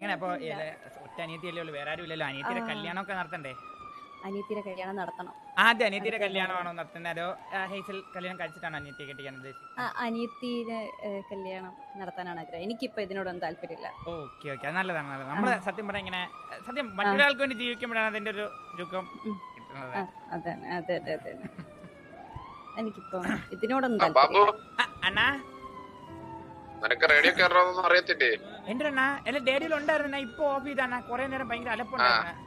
എങ്ങനെ അപ്പൊ ഏ, ഒറ്റ അനിയത്തിയല്ലേ ഉള്ളൂ വേറെ ആരും ഇല്ലല്ലോ അനിയത്തിയുടെ ആ. കല്യാണമൊക്കെ നടത്തണ്ടേ അനിയത്തിയുടെ കല്യാണം നടത്തണം ആദ്യം അനിയത്തിയുടെ കല്യാണമാണോ നടത്തുന്നത് അതോ ആ, ഹേസൽ കല്യാണം കഴിച്ചിട്ടാണോ അനിയത്തിയെ കെട്ടിക്കാൻ ഉദ്ദേശിച്ചത് ആ, അനിയത്തിയുടെ ഏ, കല്യാണം നടത്താനാണ് ആഗ്രഹം എനിക്കിപ്പോ ഇതിനോടൊന്നും താല്പര്യമില്ല ഓക്കെ ഓക്കെ അത് നല്ലതാണ് നല്ലത് നമ്മള് സത്യം പറഞ്ഞാൽ ഇങ്ങനെ സത്യം മറ്റൊരാൾക്ക് വേണ്ടി ജീവിക്കുമ്പോഴാണ് അതിന്റെ ഒരു ചുക്കം ഉം. കിട്ടുന്നത് ആ, അതെ അതെ അതെ അതെ എനിക്കിപ്പോ ഇതിനോടൊന്നും ആ, ബാബു താല്പര്യമില്ല ആ, അണ്ണാ നിനക്ക് റേഡിയോ കയറണമെന്നൊന്നും അറിയത്തില്ലേ എന്റെ അണ്ണാ എന്റെ ഡേഡിയിൽ ഉണ്ടായിരുന്ന ഇപ്പൊ ഓഫ് ചെയ്താണ് കുറെ നേരം ഭയങ്കര അലപ്പുണ്ടായിരുന്നു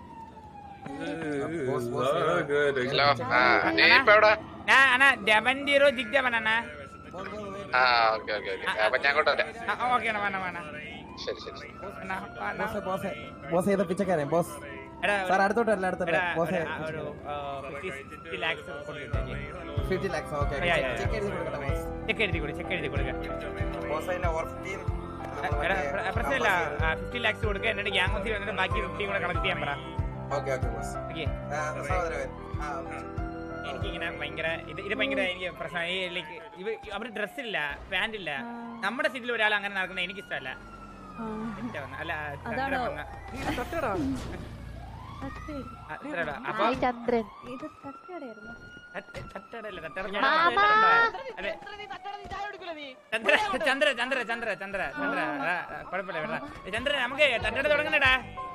ഹലോ ആ നീ ഇപ്പൊ എവിടെ ഞാൻ അണ്ണാ ഡെവൻ ജീറോ ജിഗ് ഡെവൻ അണ്ണാ ആ ഓക്കെ ഓക്കെ ഓക്കെ അപ്പൊ ഞാൻ അങ്ങോട്ട് വരാം ഓക്കെ അണ്ണാ വേണം വേണം ശരി ശരി ശരി. അണ്ണാ, അണ്ണാ. ബോസ് ബോസ് ബോസ് ഏതാ പിച്ചക്കാരൻ ബോസ് എടാ, സാർ അടുത്തോട്ടല്ല അടുത്തോട്ട് എടാ, ബോസ് ഒരു- ഒരു, ആ, 50 50 lakhs കൊടുത്തിട്ടേക്ക്. Fifty lakhs okay Yeah, yeah, yeah. Cheque എഴുതി കൊടുക്കട്ടെ ബോസ് ചെക്ക് എഴുതി കൊടു ചെക്ക് എഴുതി കൊടുക്ക ബോസ് അതിന്റെ ഓർ ഫിഫ്റ്റീൻ എടാ, പ്ര- പ്രശ്നമില്ല ഫിഫ്റ്റി ലാക്സ് കൊടുക്കുക എന്നിട്ട് ഗ്യാങ് ഒത്തി വന്നിട്ട് ബാക്കി ഫിഫ്റ്റി കൂടെ കളക്ട് ചെയ്യാൻ പറ ഓക്കെ ഓക്കെ ബോസ് ഓക്കെ സഹോദരൻ ആ എനിക്കിങ്ങനെ ഭയങ്കര ഇത് ഇത് ഭയങ്കര എനിക്ക് പ്രശ്നം ഈ ലൈക്ക് ഇവ അവര് ഡ്രസ് ഇല്ല പാന്റ് ഇല്ല നമ്മുടെ സീറ്റിൽ ഒരാൾ അങ്ങനെ നടക്കുന്നത് എനിക്ക് ഇഷ്ടമല്ല ആ, എന്റെ വന്ന അല്ല അതാണോ? ചന്ദ്രൻ വന്ന തട്ടുകട. ആ, ഇത്രയുള്ളൂ. അപ്പൊ ചന്ദ്രൻ ഇത് തട്ടുകടയായിരുന്നു തട്ട്- തട്ടടല്ല തട്ടട മാമാ. അതെ ചന്ദ്ര ചന്ദ്ര ചന്ദ്ര ചന്ദ്ര ചന്ദ്ര ചന്ദ്ര ആ, ആ, കുഴപ്പമില്ല വേണ്ട ചന്ദ്ര നമുക്ക് തട്ടട തുടങ്ങണടാ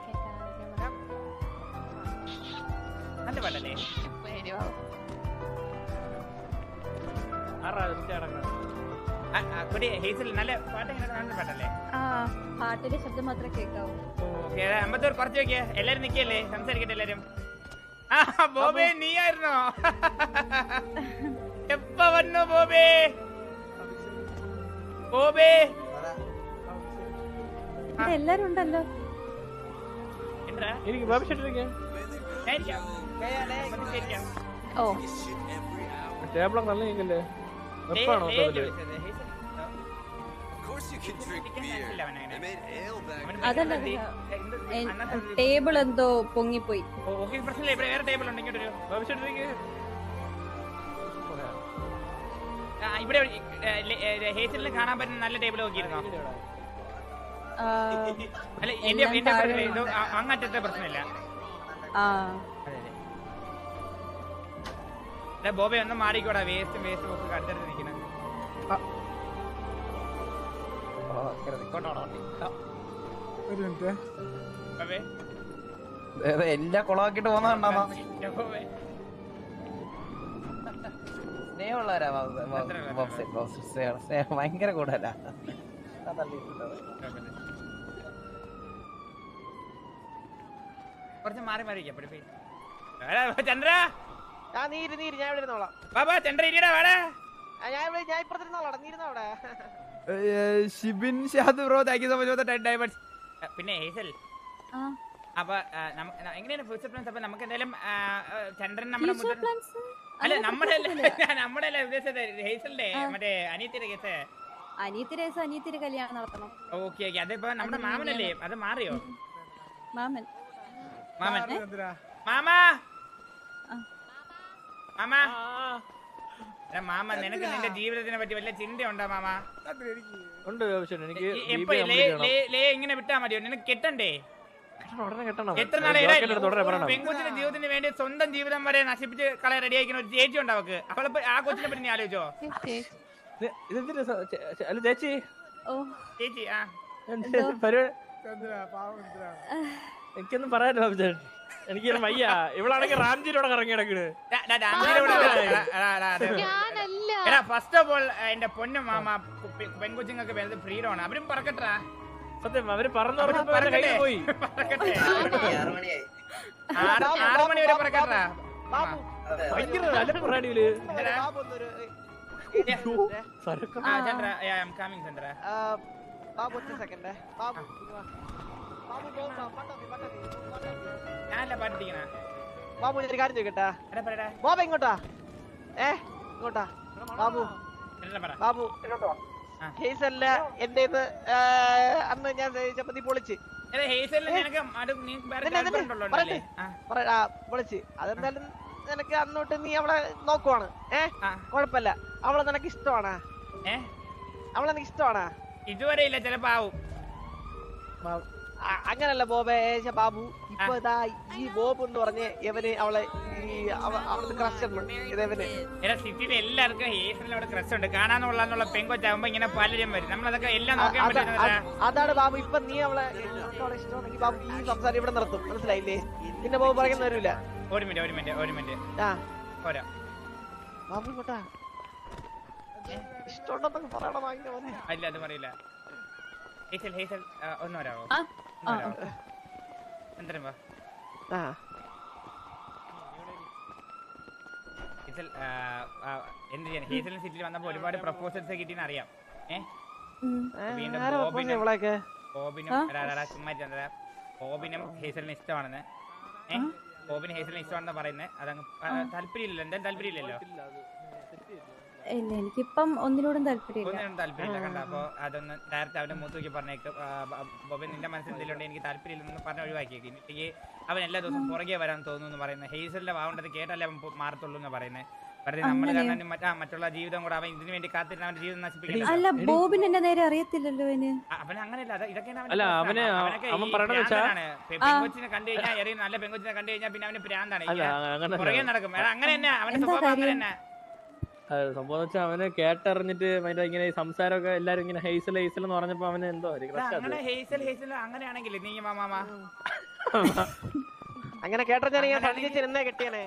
നല്ല പാട്ടല്ലേ ആ, ആ, കുടി ഹേസൽ നല്ല പാട്ട് എങ്ങനെ നല്ല പാട്ടല്ലേ ആ പാട്ടിന്റെ ശബ്ദം മാത്രമേ കേൾക്കാവൂ ഓക്കേ, അമ്പത്തൂർ കുറച്ച് വെക്കേ എല്ലാരും നിക്കല്ലേ സംസാരിക്കട്ടെ എല്ലാരും ആ ബോബേ നീയായിരുന്നോ എപ്പ വന്നു ബോബേ ബോബേ ഇത് എല്ലാരും ഉണ്ടല്ലോ എന്താ എനിക്ക് ബാബിഷേട്ടിരിക്കാൻ ഞാൻ ഇരിക്കാം. നമുക്ക് ഇരിക്കാം. ഓ ടേബിളൊക്കെ നല്ല നീക്കല്ലേ ലേ- വെപ്പാണോ ലേ ടേബിള് വിളിച്ചത്. ഹേസൽ, ആ, ഇരിക്കാൻ ചാൻസില്ല അവന് അങ്ങനെ. അവന് അതല്ല ഭയങ്കര എന്ത്- എന്ത് അന്നത്തെ ഒരു- ടേബിൾ എന്തോ പൊങ്ങിപ്പോയി ഓ, ഓക്കേ പ്രശ്നമില്ല ഇവിടെ വേറെ ടേബിൾ ഉണ്ട് ഇങ്ങോട്ട് വരൂ ബാബിഷേട്ടിരിക്കാൻ ആ, ഇവിടെ ഹേസലിന് കാണാൻ പറ്റുന്ന നല്ല ടേബിൾ നോക്കിയിരുന്നോ ആ, അല്ല എന്റെ എല്ലാം എന്റെ താഴെ പ്രശ്നം ഇത് അ- അങ്ങറ്റത്തെ പ്രശ്നമില്ല ആ അതെ ബോബെ ഒന്ന് മാറിക്കോടാ വേസ്റ്റും വേസ്റ്റും ഒക്കെ അടുത്തടുത്ത് നിൽക്കുന്നത് ഒരു മിനിറ്റ് ബോബേ എല്ലാം കുളമാക്കിട്ട് പോകുന്നതാണോ എന്റെ ബോബേ സ്നേഹമുള്ളവരാ ബോസ് ബോസ് സ്നേഹം സ്നേഹം ഭയങ്കര കൂടുതലാ കുറച്ച് മാറി മാറി ഇരിക്കാം, പഠിപ്പി. എടാ, ചന്ദ്ര ആ നീര് നീര് ഞാൻ ഇവിടെ ഇരുന്നോളാം ബാബാ ചന്ദ്ര ഇരിയടാ വാടാ ആ, ഞാൻ ഇവിടെ ഞാൻ ഇപ്പുറത്തിരുന്നോളാം നീ ഇരുന്നോ അവിടെ Shibin Shad bro thank you so much ten diamonds പിന്നെ ഹേസൽ ആ അപ്പൊ ആ, നമ്മ- ന- എങ്ങനെയാണ് ഫ്യൂച്ചർ പ്ലാൻസ് അപ്പൊ നമുക്ക് എന്തായാലും ആ, ആ, ചന്ദ്രൻ നമ്മുടെ ഫ്യൂച്ചർ മുതിർ- പ്ലാൻസ് അല്ല നമ്മുടെ അല്ല നമ്മുടെ അല്ല ഉദ്ദേശിച്ചത് ഹേസലിന്റെ ആ. മറ്റേ അനിയത്തിന്റെ കേസ് അനിയത്തി രേസ് അനിയത്തിയുടെ കല്യാണം നടത്തണം ഓക്കെ ഓക്കെ അതിപ്പോ നമ്മുടെ അത് മാമനല്ലേ അത് മാറിയോ മാമൻ മാമൻ ചന്ദ്ര. മാമാ ആ. മാമാ എടാ മാമ നിനക്ക് നിന്റെ ജീവിതത്തിനെ പറ്റി വല്ല ചിന്തയുണ്ടോ മാമ ഉണ്ട് ബാബിഷേട്ടൻ എനിക്ക് ഈ- BBA എപ്പോ ലേ complete ചെയ്യണം. ലേ ലേ ഇങ്ങനെ വിട്ടാ മതിയോ നിനക്ക് കെട്ടണ്ടേ കെട്ടണം, ഉടനെ കെട്ടണം എത്ര അത് നാളെ ജോക്കറ്റ് എടുത്ത് ഉടനെ പറയണം പെൺകൊച്ചിന്റെ ജീവിതത്തിന് വേണ്ടി സ്വന്തം ജീവിതം വരെ നശിപ്പിച്ച് കളയാൻ റെഡി ആയിരിക്കുന്ന ഒരു ചേച്ചി ഉണ്ട് അവക്ക് അവളെ ആ കൊച്ചിനെ പറ്റി നീ ആലോചിച്ചോ ഇത് ഇതെന്തിനാ സ- ചേ- ചേ- അല്ല ചേച്ചി ഓ ചേച്ചി ആ എന്ത് പരിപാടി എനിക്കൊന്നും പറയാനില്ല ബാബിച്ചേട്ടൻ എനിക്ക് വയ്യ ഇവളാണെങ്കിൽ റാംജിയിലൂടെ കറങ്ങി കിടക്കണ് ഡാ, ഡാ, ഡാ, അമ്മയുടെ കൂടെ എടാ, എടാ, എടാ, എടാ. ഞാനല്ല എടാ ഫസ്റ്റ് ഓഫ് ഓൾ എന്റെ പൊന്നു മാമ പെ- പെൺകൊച്ചുങ്ങൾക്ക് വരുന്നത് ഫ്രീഡം ആണ് അവരും പറക്കട്ടാ സത്യം അവര് പറഞ്ഞു പറഞ്ഞപ്പോ എന്റെ കയ്യിൽ പോയി പറക്കട്ടെ ആറ് ആറ് മണി വരെ പറക്കട്ടാ ബാബു ഭയങ്കര അലപ്പുറാടിയില് ഇന്നലെ ബാബു ഒന്നൊരു സരക്ക് ആ Chandra I am coming Chandra ആ, ബാബു ഒറ്റ സെക്കൻഡ് ബാബു ഇങ്ങ് വാ. Babu go down, പട്ടാപ്പി, പട്ടാപ്പി, പട്ടാപ്പി. ഞാനല്ല പാട്ടിരിക്കണ ബാബു ഞാൻ ഒരു കാര്യം ചോദിക്കട്ടാ എടാ പറയടാ ബോബ ഇങ്ങോട്ടാ ഏ ഇങ്ങോട്ടാ ബാബു എടാ പറ ബാബു ആ. കേസല്ല എന്റെ അന്ന് ഞാൻ ചോദിച്ചപ്പോ നീ പൊളിച്ച് എടാ ഹേസലിന് നിനക്ക് അത് നീ വേറെ നിന്നെ, girlfriend നിന്നെ, ഉള്ളതുകൊണ്ടല്ലേ? ആ പറ- ആ, പൊളിച്ച് അതെന്തായാലും നിനക്ക് അന്നോട്ട് നീ അവളെ നോക്കുവാണ് ഏ ആ കുഴപ്പമില്ല അവളെ നിനക്ക് ഇഷ്ടമാണാ ഏ അവളെ നിനക്ക് ഇഷ്ടമാണാ ഇതുവരെ ഇല്ല ചിലപ്പോ ആവും അ- അങ്ങനല്ല ബോബേ ഏശ ബാബു ഇപ്പൊ ഇതാ ഈ ബോബ് എന്ന് പറഞ്ഞ ഇവന് അവളെ ഈ അവ- അവൾക്ക് ക്രഷ് ഇതവന് എടാ സിറ്റിയിൽ എല്ലാവർക്കും ഹേസലിന് അവിടെ ക്രസ് ഉണ്ട് കാണാന്നുള്ള പെങ്കൊച്ചാകുമ്പോ ഇങ്ങനെ പലരും വരും നമ്മളതൊക്കെ എല്ലാം നോക്കാൻ അത- പറ്റുന്നതാ അ- അതാണ് ബാബു ഇപ്പൊ നീ അവളെ നിനക്ക് അവളെ ഇഷ്ടമാണെങ്കിൽ ബാബു ഈ സംസാരം ഇവിടെ നിർത്തും മനസ്സിലായില്ലേ പിന്നെ ബാബു പറയുന്ന വരില്ല ഒരു മിനിറ്റ് ഒരു മിനിറ്റ് ഒരു മിനിറ്റ് ആ പോരാ ബാബു ഇങ്ങോട്ടാ ഇഷ്ടമുണ്ടെന്നൊക്കെ പറയണം വാങ്ങിയ പോലെ ഇല്ല അത് പറയില്ല ഹേസൽ ഹേസൽ ആ, ഒന്ന് വരാവോ ആ ഒന്ന് ആ വരാവോ എന്തരം വാ ആ ഹേസൽ ആ, ആ, എന്ത് ചെയ്യാൻ ഹേസലിന് സിറ്റിയിൽ വന്നപ്പോ ഒരുപാട് പ്രപ്പോസൽസ് കിട്ടിയെന്ന് അറിയാം ഏഹ് ഉം. വീണ്ടും ആരാ ബോബിനെ- പറഞ്ഞ ഇവളെയൊക്കെ ബോബിനും എടാ, എടാ, എടാ, ചുമ്മാ ഇരുന്നെടാ. ബോബിനും ഹേസലിന് ഇഷ്ടമാണെന്ന് ഏഹ് ബോബിന് ഹേസലിന് ഇഷ്ടമാണെന്ന് പറയുന്നത് അതങ്ങ് ആ, താല്പര്യമില്ലല്ലോ എന്തായാലും താല്പര്യമില്ലല്ലോ ഇല്ല എനിക്കിപ്പം ഒന്നിനോടും താല്പര്യമില്ല ഒന്നിനും താല്പര്യമില്ല കണ്ട അപ്പൊ അതൊന്ന് ഡയറക്റ്റ് അവന്റെ മൂത്ത് നോക്കി പറഞ്ഞേക്ക് ആ, ബ- ബോബൻ നിന്റെ മനസ്സിൽ എന്തെങ്കിലും ഉണ്ടെങ്കിൽ എനിക്ക് താല്പര്യമില്ലെന്ന് പറഞ്ഞ് ഒഴിവാക്കിയേക്ക് എന്നിട്ട് അവൻ എല്ലാ ദിവസവും പുറകെ വരാൻ തോന്നുന്നു എന്ന് പറയുന്നത് ഹേസലിന്റെ വാവുണ്ടത് കേട്ടല്ലേ അവൻ പോ- മാറത്തുള്ളൂ എന്ന് പറയുന്നത് വെറുതെ നമ്മൾ അങ്ങനെയോ? കാണാനും മറ്റാ മറ്റുള്ള ജീവിതം കൂടെ അവൻ ഇതിനു വേണ്ടി കാത്തിരുന്ന അവന്റെ ജീവിതം നശിപ്പിക്കില്ല അല്ല ബോബിന് എന്നെ നേരെ അറിയത്തില്ലല്ലോ അവന് അവൻ അങ്ങനെയല്ല അത് ഇതൊക്കെയാണ് അവന്റെ അല്ല, പ്രശ്നം. അവന് അവനൊക്കെ അവൻ ഈ പറയണത് വെച്ചാ- ഭ്രാന്തനാണ്. പെ- പെങ്കൊച്ചിനെ കണ്ടു കഴിഞ്ഞാൽ എറിയും നല്ല പെങ്കൊച്ചിനെ കണ്ടു കഴിഞ്ഞാൽ പിന്നെ അവന് പ്രാന്താണ് അല്ല അങ്ങനെ പുറകെ നടക്കും എടാ, അങ്ങനെ തന്നെ അവന്റെ എന്താ സ്വഭാവം അങ്ങനെ കാര്യം? തന്നെ സംഭവം വെച്ചാൽ അവന് കേട്ടറിഞ്ഞിട്ട് മറ്റേ ഇങ്ങനെ ഈ സംസാരമൊക്കെ എല്ലാരും ഇങ്ങനെ ഹെയ്സൽ ഹെയ്സൽ എന്ന് പറഞ്ഞപ്പോ അവന് എന്തോ ഒരു എടാ, crush അത്. അങ്ങനെ ഹേസൽ ഹേസൽ അങ്ങനെയാണെങ്കിൽ നീ മാമാ അങ്ങനെ കേട്ടോ ഞാൻ ഇങ്ങനെ സഞ്ചരിച്ച് എന്നെ കെട്ടിയനെ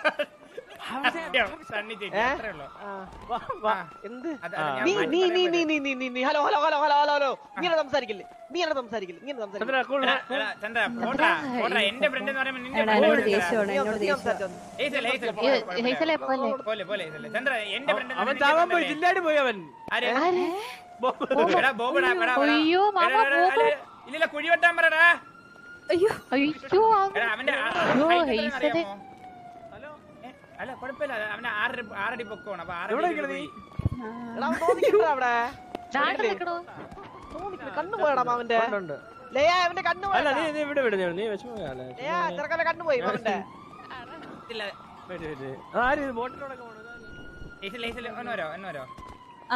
സണ്ണി ചേച്ചി ഏ? അത്രേ ഉള്ളൂ ആ, വാ, വാ. ആ, എന്ത് അത് അത് ഞാൻ നീ മാറ്റി നീ നീ പറയാൻ നീ നീ നീ നീ നീ hello hello hello hello hello hello നീ എന്നെ സംസാരിക്കില്ലേ നീ എന്നെ സംസാരിക്കില്ലേ നീ എന്നെ സംസാരിക്കില്ലേ ചന്ദ്ര, cool. എടാ, എടാ, ചന്ദ്ര, പോട്രാ, പോട്രാ. എന്റെ ഫ്രണ്ട് എന്ന് പറയുമ്പോൾ നിന്റെ എടാ friend എന്നോട് ആണ് ചന്ദ്ര. ദേഷ്യമാണ് നീ എന്നോട് നീ ദേഷ്യം സംസാരിച്ചോ ഹേസൽ, ഹേസൽ, ഏ, പോലെ, പോലെ, ഹേസലെ പോലെ പോലെ, പോലെ, ഹേസൽ. ചന്ദ്ര, എന്റെ friend എന്ന് അവൻ നിന്റെ ചാവാൻ friend പോയി അല്ലേ? ജില്ലാടി പോയി അവൻ ആര്? ബോബ്. എടാ, ബോബെടാ, എടാ, എടാ. അയ്യോ, മാമ, എടാ, എടാ, ബോബ്. അല്ല, ഇല്ലില്ല, കുഴി വെട്ടാൻ പറടാ. അയ്യോ അയ്യോ എടാ, അവന്റെ ആ- അയ്യോ, height എത്രയാണെന്ന് ഹേസലെ. അറിയാമോ? ഏ, അല്ല കുഴപ്പമില്ല അവന്റെ ആറടി ആറടി പൊക്കമാണ് അപ്പൊ ആറടി എവിടെ ഒരു നിക്കണ നീ? കുഴി. എടാ അവൻ തോന്നിക്കണ്ട അവിടെ ദാണ്ട നിക്കണോ തോന്നിക്കണ്ട കണ്ണു പോയടാ അവന്റെ ഉണ്ട്, ഉണ്ട്. ലയ അവന്റെ കണ്ണു അല്ല പോയടാ നീ നീ ഇവിടെ വിടുന്നു നീ വിഷമം ലയ ചെറുക്കന്റെ കണ്ണു പോയി അവന്റെ ഇല്ല ആര് ഇത് ബോട്ടിലോടൊക്കെ പോണത് ഹേസൽ, ഹേസൽ, ഒന്ന് വരോ ഒന്ന് വരോ ആ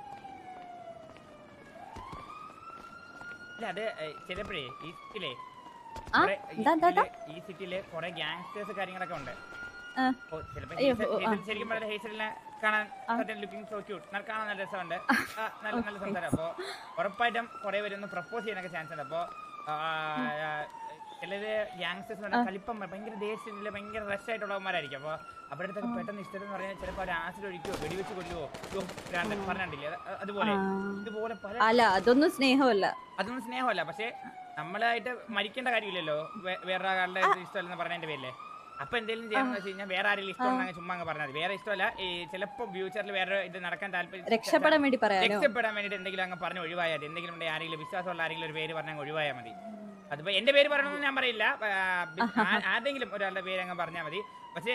ഇല്ല അത് ഏ, ചിലപ്പോഴേ ഈ സിറ്റിയിലെ ആ കുറെ- ഈ എന്താ എന്താ എന്താ? സിറ്റിയിലെ- ഈ സിറ്റിയിലെ കുറെ ഗ്യാങ്സ്റ്റേഴ്സ് കാര്യങ്ങളൊക്കെ ഉണ്ട് ആ. ഓ, ചിലപ്പോ അയ്യോ, ഹേസൽ- ഓ, ആ. ഹേസൽ ശരിക്കും പറഞ്ഞാൽ ഹേസലിനെ കാണാൻ ലുക്കിംഗ് സോ ക്യൂട്ട് കാണാൻ നല്ല രസമുണ്ട് ആ, നല്ല നല്ല സംസാരം അപ്പൊ ഉറപ്പായിട്ടും കുറെ പേര് ഒന്ന് പ്രപ്പോസ് ചെയ്യാനൊക്കെ ചാൻസ് ഉണ്ട് അപ്പൊ ആ, ആ, ചിലര് ഗ്യാങ്സ്റ്റേഴ്സ് കളിപ്പം ഭയങ്കര ദേഷ്യത്തില് ഭയങ്കര റഷ് ആയിട്ടുള്ളവന്മാരായിരിക്കും അപ്പൊ അവരുടെ അടുത്തൊക്കെ പെട്ടെന്ന് ഇഷ്ടം എന്ന് പറഞ്ഞാൽ ചിലപ്പോൾ അവർ ആസിഡ് ഒഴിക്കുവോ വെടിവെച്ച് കൊല്ലുവോ യോ, ഭ്രാന്തൻ പറഞ്ഞിട്ടില്ലേ അത് അതുപോലെ ആ. ഇതുപോലെ പല അല്ല അതൊന്നും സ്നേഹമല്ല അതൊന്നും സ്നേഹമല്ല പക്ഷെ നമ്മളായിട്ട് മരിക്കേണ്ട കാര്യമില്ലല്ലോ വേ- വേറെ ആളുടെ ഇഷ്ടമല്ലെന്ന് പറഞ്ഞതിന്റെ പേരില്ലേ അപ്പൊ എന്തെങ്കിലും ചെയ്യാന്ന് വെച്ച് കഴിഞ്ഞാൽ വേറെ ആരെങ്കിലും ഇഷ്ടമുണ്ടെങ്കിൽ ചുമ്മാ അങ്ങ് പറഞ്ഞാൽ മതി വേറെ ഇഷ്ടമല്ല ഈ ചിലപ്പോ ഫ്യൂച്ചറിൽ വേറെ ഇത് നടക്കാൻ താല്പര്യം രക്ഷപ്പെടാൻ വേണ്ടി പറയാനോ രക്ഷപ്പെടാൻ വേണ്ടിട്ട് എന്തെങ്കിലും അങ്ങ് പറഞ്ഞ് ഒഴിവായാൽ മതി. എന്തെങ്കിലും ഉണ്ടെങ്കിൽ ആരെങ്കിലും വിശ്വാസമുള്ള ആരെങ്കിലും ഒരു പേര് പറഞ്ഞാൽ ഒഴിവായാൽ മതി അതിപ്പോ എന്റെ പേര് പറയണമെന്ന് ഞാൻ പറയില്ല ആ, ബി- ആ- ആരുടെങ്കിലും ഒരാളുടെ പേര് അങ്ങ് പറഞ്ഞാൽ മതി പക്ഷേ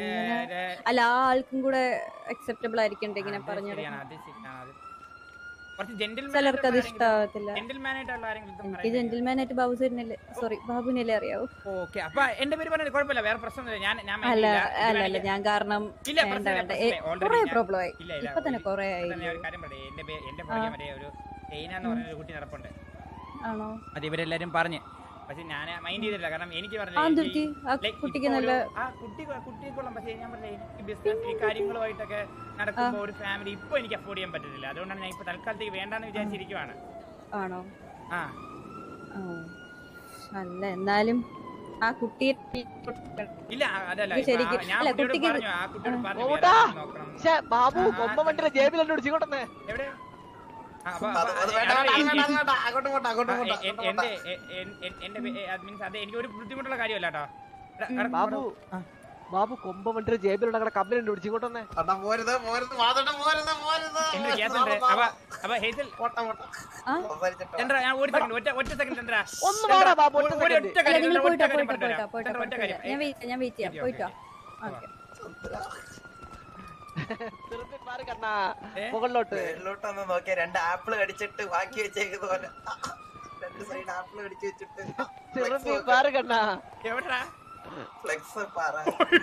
അല്ല ആ ആൾക്കും കൂടെ അക്സെപ്റ്റബിൾ ആയിരിക്കണ്ടേ ഇങ്ങനെ പറഞ്ഞത് ശരിയാണ് അത് ശരിയാണ് അത് കുറച്ച് ജെന്റിൽമാൻ ചിലർക്ക് അത് ഇഷ്ടാവത്തില്ല ജെന്റിൽമാൻ ആയിട്ടുള്ള ആരെങ്കിലും ഇതും എനിക്ക് പറയുന്നത്. ജെന്റിൽമാൻ ആയിട്ട് ബാബുസേരനല്ലേ സോറി ബാബുവിനല്ലേ അറിയാവൂ ഓക്കെ അപ്പൊ എന്റെ പേര് പറഞ്ഞത് കുഴപ്പമില്ല വേറെ പ്രശ്നമൊന്നുമില്ല ഞാൻ ഞാൻ mind അല്ല ചെയ്യില്ല. ഇത് അല്ല അല്ല വേണമെങ്കിൽ- ഞാൻ കാരണം ഇല്ല വേണ്ട പ്രശ്നമില്ല, വേണ്ട പ്രശ്നമില്ല. Already കൊറേ ഞാൻ- പ്രോബ്ലം ആയി ഇല്ല, ഇല്ല, ഇപ്പൊ തന്നെ ഒരു- കൊറേ ഇപ്പൊ ആയി തന്നെ ഒരു കാര്യം പറയാം എന്റെ പേ- എന്റെ പുറകെ മറ്റേ ഒരു ചൈന എന്ന് പറഞ്ഞ ഒരു കുട്ടി നടപ്പുണ്ട് ആണോ അത് ഇവരെല്ലാരും പറഞ്ഞു പക്ഷെ ഞാൻ മൈൻഡ് ചെയ്തില്ല കാരണം എനിക്ക് ആ പറഞ്ഞില്ലേ, എന്തുപറ്റി ഈ- ആ like കുട്ടിക്ക് ഇപ്പൊ നല്ല ഒരു- ആ കുട്ടി കുട്ടിക്കൊള്ളാം പക്ഷേ ഞാൻ പറഞ്ഞില്ലേ എനിക്ക് ബിസിനസ് ഈ കാര്യങ്ങളുമായിട്ടൊക്കെ നടക്കുമ്പോൾ ഒരു ഫാമിലി ഇപ്പൊ എനിക്ക് അഫോർഡ് ചെയ്യാൻ പറ്റുന്നില്ല അതുകൊണ്ടാണ് ഞാൻ ഇപ്പൊ തൽക്കാലത്തേക്ക് വേണ്ടാന്ന് വിചാരിച്ചിരിക്കുവാണ് ആണോ ആ ആ. അല്ല എന്നാലും ആ കുട്ടിയെ ഇല്ല ആ, അതല്ല ഇത് ഇപ്പൊ ആ- ശരിക്കും- ഞാൻ അല്ല, കുട്ടിയോട് കുട്ടിക്ക് പറഞ്ഞു ആ കുട്ടിയോട് പറഞ്ഞു ഓടാ. വേറെ ആരെങ്കിലും നോക്കണം എന്ന്. പക്ഷെ ബാബു ആ, ആ, കൊമ്പ വണ്ടിയുടെ ജേബിൽ എന്നെ ഇടിച്ചിക്കൊണ്ടെന്ന് എവിടെ ആ, അപ്പൊ- അത് അപ്പൊ- അത് വേണ്ട അതാണ് വേണ്ട, ഈ- വേണ്ട, വേണ്ട, വേണ്ട. അങ്ങോട്ടും ഇങ്ങോട്ടും അങ്ങോട്ടും ആ, ഇങ്ങോട്ടും എ- എ- അങ്ങോട്ടും എന്റെ ഇങ്ങോട്ടും. എ- എ- എ- എന്റെ മീൻസ് അത് എനിക്ക് ഒരു ബുദ്ധിമുട്ടുള്ള കാര്യമല്ല കേട്ടോ എടാ, എടാ, ബാബു ആ. ബാബു കൊമ്പ വണ്ടിയുടെ ജേബിലുള്ള കട കമ്പനി ഇടിച്ചിക്കൊണ്ടെന്ന് അണ്ണാ, പോരുത്, പോരുത്, വാതണ്ട, പോരുത്, പോരുത്. എന്തൊരു ഗ്യാസ് ഉണ്ട് വാ, അപ്പൊ വാ, അപ്പൊ ഹേസൽ പോട്ടെ, പോട്ടെ. ആ? സംസാരിച്ചിട്ട് വാ. ചന്ദ്ര ഞാൻ ഒരു സെക്കൻഡ് ഒറ്റ ഒറ്റ സെക്കൻഡ് ചന്ദ്ര ഒന്ന് വാടാ ബാബു ഒറ്റ ഒരു second. ഒറ്റ അല്ല കാര്യം നിങ്ങൾ ചന്ദ്ര, ഒറ്റ പോയിട്ടോ കാര്യം പോയിട്ടോ പറഞ്ഞുതരാം. പോയിട്ടോ പോയിട്ടോ ചന്ദ്ര, ഒറ്റ കുഴപ്പമില്ല കാര്യം ഞാൻ വെയിറ്റ് ഞാൻ വെയിറ്റ് ചെയ്യാം ഓക്കേ, പോയിട്ടോ ഓക്കേ. ഓക്കെ ചെറുപ്പി മാറി കണ്ണാ ഏ? മുകളിലോട്ട് മേളിലോട്ടൊന്ന് നോക്കിയാ രണ്ട് ആപ്പിൾ കടിച്ചിട്ട് ബാക്കി വെച്ചേക്കുന്ന പോലെ രണ്ട് സൈഡ് ആപ്പിൾ കടിച്ചു വെച്ചിട്ട് ചെറുപ്പി മാറി കണ്ണാ എവിടെടാ? ഫ്ലെക്സ് പാറ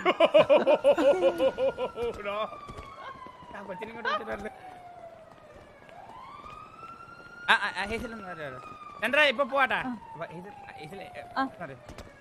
No. ആ കൊച്ചിനെ ഇങ്ങോട്ട് വിളിച്ചിട്ട് വരരുത്. ആ, ആ, ആ, ഹേസൽ ഒന്ന് വരാമോ? ചന്ദ്ര ഇപ്പൊ പോവാട്ടാ അപ്പൊ ഇത് ഇതിലെ ആ. sorry.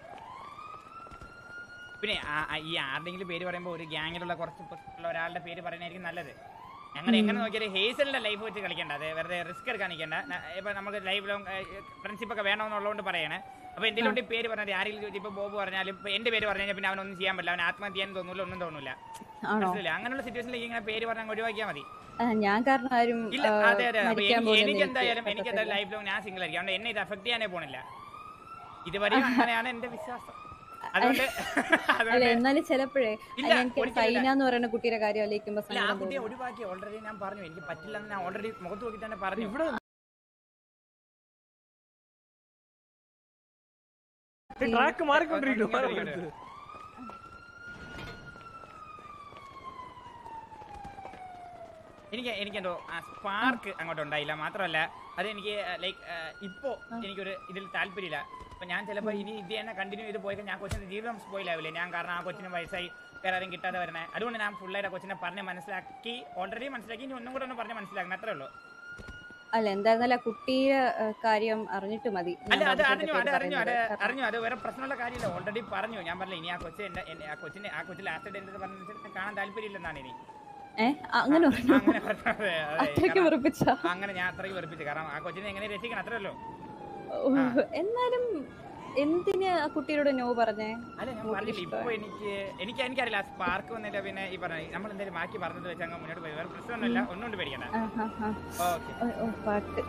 പിന്നെ ആ- ആ ഈ ആരുടെങ്കിലും പേര് പറയുമ്പോൾ ഒരു ഗ്യാങ്ങിലുള്ള കുറച്ച് ഉള്ള ഒരാളുടെ പേര് പറയുന്നതായിരിക്കും നല്ലത് അങ്ങനെ എങ്ങനെ നോക്കിയാലും ഹേസലിന്റെ ലൈഫ് വെച്ച് കളിക്കണ്ട അത് വെറുതെ റിസ്ക് എടുക്കാൻ നിൽക്കണ്ട ന- ഇപ്പൊ നമുക്ക് ലൈഫ് ലോങ് ഫ്രണ്ട്ഷിപ്പ് ഒക്കെ വേണമെന്നുള്ളതുകൊണ്ട് പറയാണ് അപ്പൊ എന്തെങ്കിലും പേര് പറഞ്ഞാൽ ആരെങ്കിലും ചോദിച്ചാൽ ഇപ്പൊ ബോബ് പറഞ്ഞാലും ഇപ്പൊ എന്റെ പേര് പറഞ്ഞു കഴിഞ്ഞാൽ പിന്നെ അവനൊന്നും ചെയ്യാൻ പറ്റില്ല അവൻ ആത്മഹത്യ ചെയ്യാൻ തോന്നൂല ഒന്നും തോന്നൂല ആണോ മനസ്സിലായില്ലേ അങ്ങനെയുള്ള സിറ്റുവേഷനിൽ ഇങ്ങനെ പേര് പറഞ്ഞാൽ ഒഴിവാക്കിയാൽ മതി ആ, ഞാൻ കാരണം ആരും ഇല്ല ആ, അതെ അതെ അപ്പൊ മരിക്കാൻ എനിക്ക് എനിക്ക് പോകുന്നത് എന്തായാലും എനിക്ക് എനിക്ക് എന്തായാലും ലൈഫ് ലോങ് ഞാൻ സിംഗിൾ ആയിരിക്കും അതുകൊണ്ട് എന്നെ ഇത് അഫക്ട് ചെയ്യാനേ പോണില്ല ഇതുവരെയും അങ്ങനെയാണ് എന്റെ വിശ്വാസം അതുകൊണ്ട് അല്ല അതുകൊണ്ട് എന്നാലും ചിലപ്പോഴേ ഇല്ല, എനിക്ക് ഒരിക്കലും ഇല്ല. സൈന എന്ന് പറയുന്ന കുട്ടിയുടെ കാര്യം ആലോചിക്കുമ്പോ ഇല്ല, ആ സങ്കടം കുട്ടിയെ തോന്നും ഒഴിവാക്കി ഓൾറെഡി ഞാൻ പറഞ്ഞു എനിക്ക് പറ്റില്ല എന്ന് ഞാൻ ഓൾറെഡി മുഖത്ത് നോക്കി തന്നെ പറഞ്ഞു ഇവിടെ ട്രാക്ക് മാറിക്കൊണ്ടിരിക്കുന്നു ഇങ്ങോട്ട് ഇങ്ങോട്ട്. എനിക്ക് എനിക്കെന്തോ സ്പാർക്ക് അങ്ങോട്ട് ഉണ്ടായില്ല മാത്രമല്ല അത് എനിക്ക് ലൈക്ക് ഇപ്പോ എനിക്കൊരു ഇതിൽ താല്പര്യമില്ല അപ്പൊ ഞാൻ ചിലപ്പോൾ ഇനി ഇത് തന്നെ കണ്ടിന്യൂ ചെയ്ത് പോയി ഞാൻ കൊച്ചിന്റെ ജീവിതം സ്പോയിൽ ആവില്ലേ ഞാൻ കാരണം ആ കൊച്ചിന് വയസ്സായി വേറെ ആരും കിട്ടാതെ വരണേ അതുകൊണ്ട് ഞാൻ ഫുള്ളായിട്ട് ആ കൊച്ചിനെ പറഞ്ഞ് മനസ്സിലാക്കി ഓൾറെഡി മനസ്സിലാക്കി ഇനി ഒന്നും കൂടെ ഒന്ന് പറഞ്ഞ് മനസ്സിലാക്കണം അത്രേ ഉള്ളൂ അല്ല എന്തായിരുന്നാലും ആ കുട്ടിയുടെ ആ, കാര്യം അറിഞ്ഞിട്ട് മതി ഞാൻ അല്ല അത് ബാബുശ്ശേരിയുടെ അറിഞ്ഞു അത് പേര് അറിഞ്ഞു അത് പറയുന്നത്. കാരണം- അറിഞ്ഞു അത് വേറെ പ്രശ്നമുള്ള കാര്യമില്ല ഓൾറെഡി പറഞ്ഞു ഞാൻ പറഞ്ഞില്ല ഇനി ആ കൊച്ചു എന്റെ എന്നെ- ആ കൊച്ചിനെ ആ കൊച്ചു ലാസ്റ്റ് ഡേ എന്ത് പറഞ്ഞു കാണാൻ താല്പര്യമില്ലെന്നാണ് ഇനി ഏ ആ, അങ്ങനെ പറഞ്ഞു അങ്ങനെ പറഞ്ഞത് അതെ, അത്രയ്ക്ക് കാരണം വെറുപ്പിച്ച അങ്ങനെ ഞാൻ അത്രയ്ക്ക് വെറുപ്പിച്ചു കാരണം ആ കൊച്ചിനെ എങ്ങനെ രക്ഷിക്കണം അത്രയല്ലോ എന്നാലും എന്തിന് ആ കുട്ടിയോട് നോ പറഞ്ഞേ അല്ല ഞാൻ ഓ, പറഞ്ഞില്ല ഇഷ്ടമായി. ഇപ്പൊ എനിക്ക് എനിക്ക് എനിക്കറിയില്ല സ്പാർക്ക് വന്നിട്ട് പിന്നെ ഈ പറഞ്ഞ നമ്മൾ എന്തായാലും ബാക്കി പറഞ്ഞത് വെച്ച് അങ്ങ് മുന്നോട്ട് പോയി വേറെ പ്രശ്നമൊന്നുമില്ല ഒന്നും കൊണ്ട് പേടിക്കണ്ട ആ, ആ, ആ. ഓക്കെ ഓ, ഓ, പാട്ട്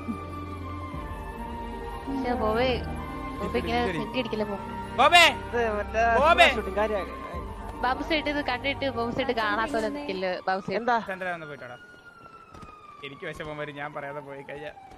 പക്ഷെ ബോബേ ബോബെ ഇങ്ങനെ സെന്റ് അടിക്കില്ല പോ ബോബേ ഇത് മറ്റേ ബോബേ. ഷൂട്ടിംഗ് കാര്യം ബാബു സൈഡ് ഇത് കണ്ടിട്ട് ബാബു സൈഡ് കാണാത്തോലെ നിൽക്കില്ല ബാബു സൈഡ് എന്താ ചന്ദ്ര ഒന്ന് പോയിട്ടോടാ എനിക്ക് വിഷമം വരും ഞാൻ പറയാതെ പോയി കഴിഞ്ഞാൽ